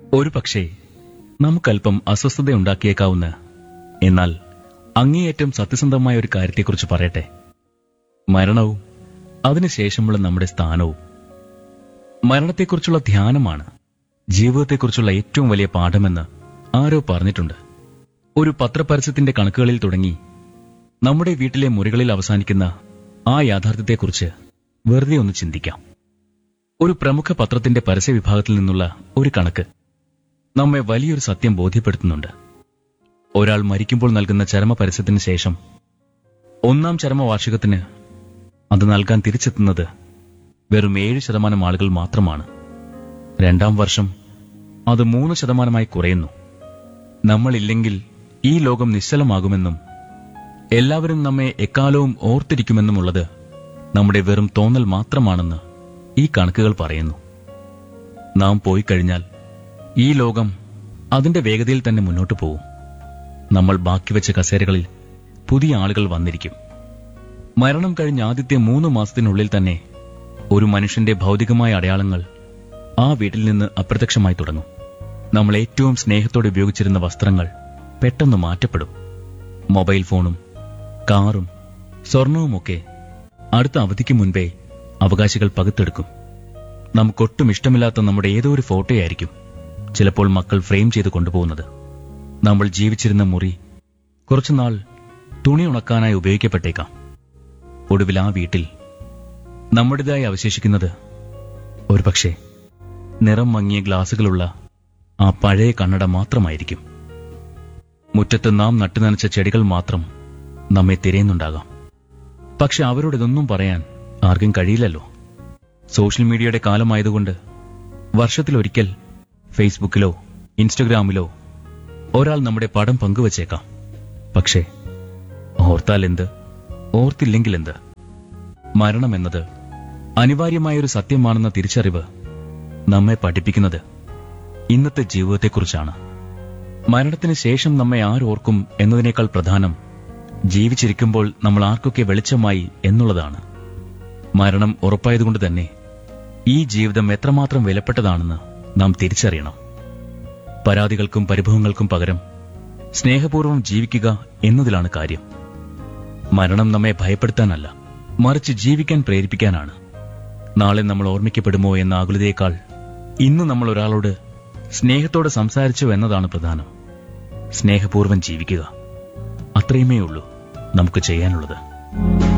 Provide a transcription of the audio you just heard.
ഒരു പക്ഷേ നമുക്കല്പം അസ്വസ്ഥതയുണ്ടാക്കിയേക്കാവുന്ന എന്നാൽ അങ്ങേയറ്റം സത്യസന്ധമായ ഒരു കാര്യത്തെക്കുറിച്ച് പറയട്ടെ മരണവും അതിനുശേഷമുള്ള നമ്മുടെ സ്ഥാനവും മരണത്തെക്കുറിച്ചുള്ള ധ്യാനമാണ് ജീവിതത്തെക്കുറിച്ചുള്ള ഏറ്റവും വലിയ പാഠമെന്ന് ആരോ പറഞ്ഞിട്ടുണ്ട് ഒരു പത്രപരസ്യത്തിന്റെ കണക്കുകളിൽ തുടങ്ങി നമ്മുടെ വീട്ടിലെ മുറികളിൽ അവസാനിക്കുന്ന ആ യാഥാർത്ഥ്യത്തെക്കുറിച്ച് വെറുതെ ഒന്ന് ചിന്തിക്കാം ഒരു പ്രമുഖ പത്രത്തിന്റെ പരസ്യ വിഭാഗത്തിൽ നിന്നുള്ള ഒരു കണക്ക് നമ്മെ വലിയൊരു സത്യം ബോധ്യപ്പെടുത്തുന്നുണ്ട് ഒരാൾ മരിക്കുമ്പോൾ നൽകുന്ന ചരമ പരസ്യത്തിന് ശേഷം ഒന്നാം ചരമ വാർഷികത്തിന് അത് നൽകാൻ തിരിച്ചെത്തുന്നത് വെറും ഏഴ് ശതമാനം ആളുകൾ മാത്രമാണ് രണ്ടാം വർഷം അത് മൂന്ന് ശതമാനമായി കുറയുന്നു നമ്മളില്ലെങ്കിൽ ഈ ലോകം നിശ്ചലമാകുമെന്നും എല്ലാവരും നമ്മെ എക്കാലവും ഓർത്തിരിക്കുമെന്നുമുള്ളത് നമ്മുടെ വെറും തോന്നൽ മാത്രമാണെന്ന് ഈ കണക്കുകൾ പറയുന്നു നാം പോയി കഴിഞ്ഞാൽ ഈ ലോകം അതിന്റെ വേഗതയിൽ തന്നെ മുന്നോട്ട് പോകും നമ്മൾ ബാക്കി വെച്ച കസേരകളിൽ പുതിയ ആളുകൾ വന്നിരിക്കും മരണം കഴിഞ്ഞ ആദ്യത്തെ മൂന്ന് മാസത്തിനുള്ളിൽ തന്നെ ഒരു മനുഷ്യന്റെ ഭൗതികമായ അടയാളങ്ങൾ ആ വീട്ടിൽ നിന്ന് അപ്രത്യക്ഷമായി തുടങ്ങും നമ്മൾ ഏറ്റവും സ്നേഹത്തോടെ ഉപയോഗിച്ചിരുന്ന വസ്ത്രങ്ങൾ പെട്ടെന്ന് മാറ്റപ്പെടും മൊബൈൽ ഫോണും കാറും സ്വർണവുമൊക്കെ അടുത്ത അവധിക്ക് മുൻപേ അവകാശികൾ പകുത്തെടുക്കും നമുക്കൊട്ടും ഇഷ്ടമില്ലാത്ത നമ്മുടെ ഏതോ ഒരു ഫോട്ടോയായിരിക്കും ചിലപ്പോൾ മക്കൾ ഫ്രെയിം ചെയ്ത് കൊണ്ടുപോകുന്നത് നമ്മൾ ജീവിച്ചിരുന്ന മുറി കുറച്ചുനാൾ തുണി ഉണക്കാനായി ഉപയോഗിക്കപ്പെട്ടേക്കാം ഒടുവിൽ ആ വീട്ടിൽ നമ്മുടേതായി അവശേഷിക്കുന്നത് ഒരുപക്ഷെ നിറം മങ്ങിയ ഗ്ലാസുകളുള്ള ആ പഴയ കണ്ണട മാത്രമായിരിക്കും മുറ്റത്ത് നാം നട്ടുനനച്ച ചെടികൾ മാത്രം നമ്മെ തിരയുന്നുണ്ടാകാം പക്ഷെ അവരോട് ഇതൊന്നും പറയാൻ ആർക്കും കഴിയില്ലല്ലോ സോഷ്യൽ മീഡിയയുടെ കാലമായതുകൊണ്ട് വർഷത്തിലൊരിക്കൽ ഫേസ്ബുക്കിലോ ഇൻസ്റ്റഗ്രാമിലോ ഒരാൾ നമ്മുടെ പടം പങ്കുവച്ചേക്കാം പക്ഷേ ഓർത്താൽ എന്ത് ഓർത്തില്ലെങ്കിൽ എന്ത് മരണമെന്നത് അനിവാര്യമായൊരു സത്യമാണെന്ന തിരിച്ചറിവ് നമ്മെ പഠിപ്പിക്കുന്നത് ഇന്നത്തെ ജീവിതത്തെക്കുറിച്ചാണ് മരണത്തിന് ശേഷം നമ്മെ ആരോർക്കും എന്നതിനേക്കാൾ പ്രധാനം ജീവിച്ചിരിക്കുമ്പോൾ നമ്മൾ ആർക്കൊക്കെ വെളിച്ചമായി എന്നുള്ളതാണ് മരണം ഉറപ്പായതുകൊണ്ട് തന്നെ ഈ ജീവിതം എത്രമാത്രം വിലപ്പെട്ടതാണെന്ന് നാം തിരിച്ചറിയണം പരാതികൾക്കും പരിഭവങ്ങൾക്കും പകരം സ്നേഹപൂർവ്വം ജീവിക്കുക എന്നതിലാണ് കാര്യം മരണം നമ്മെ ഭയപ്പെടുത്താനല്ല മറിച്ച് ജീവിക്കാൻ പ്രേരിപ്പിക്കാനാണ് നാളെ നമ്മൾ ഓർമ്മിക്കപ്പെടുമോ എന്ന ആകുലതയേക്കാൾ ഇന്ന് നമ്മൾ ഒരാളോട് സ്നേഹത്തോടെ സംസാരിച്ചു എന്നതാണ് പ്രധാനം സ്നേഹപൂർവ്വം ജീവിക്കുക അത്രയുമേ ഉള്ളൂ നമുക്ക് ചെയ്യാനുള്ളത്